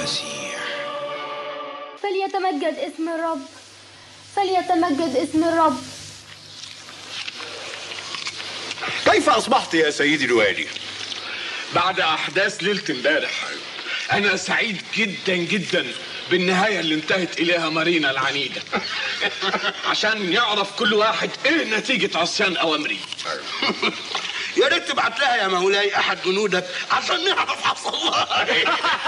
المسيح فليتمجد اسم الرب فليتمجد اسم الرب كيف أصبحت يا سيدي الوالي؟ بعد احداث ليله امبارح انا سعيد جدا جدا بالنهايه اللي انتهت اليها مارينا العنيده عشان يعرف كل واحد ايه نتيجه عصيان اوامري يا ريت تبعت لها يا مولاي أحد جنودك عشان نعرف حصل الله إيه.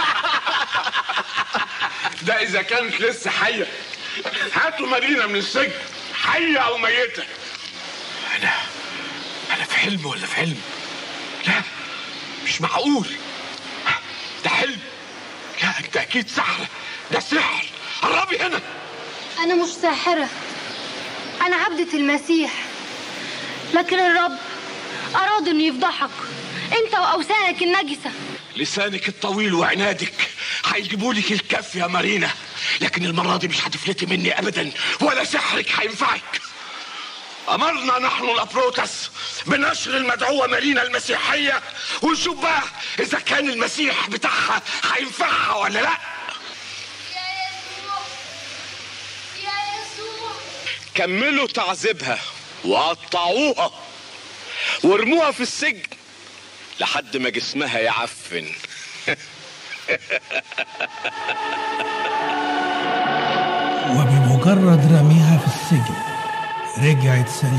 ده اذا كانت لسه حيه هاتوا مارينا من السجن حيه او ميته انا انا في حلم ولا في علم لا مش معقول ده حلم لا انت اكيد سحر ده سحر قربي هنا أنا مش ساحرة أنا عبدة المسيح لكن الرب أراد إنه يفضحك أنت وأوثانك النجسة لسانك الطويل وعنادك هيجيبوا لك الكف يا مارينا لكن المرة دي مش هتفلتي مني أبدا ولا سحرك هينفعك أمرنا نحن الأبروتس بنشر المدعوة مارينا المسيحية ونشوف بقى إذا كان المسيح بتاعها هينفعها ولا لأ يا يسوع يا يسوع كملوا تعذيبها وقطعوها وارموها في السجن لحد ما جسمها يعفن وبمجرد رميها في السجن رجعت سليمة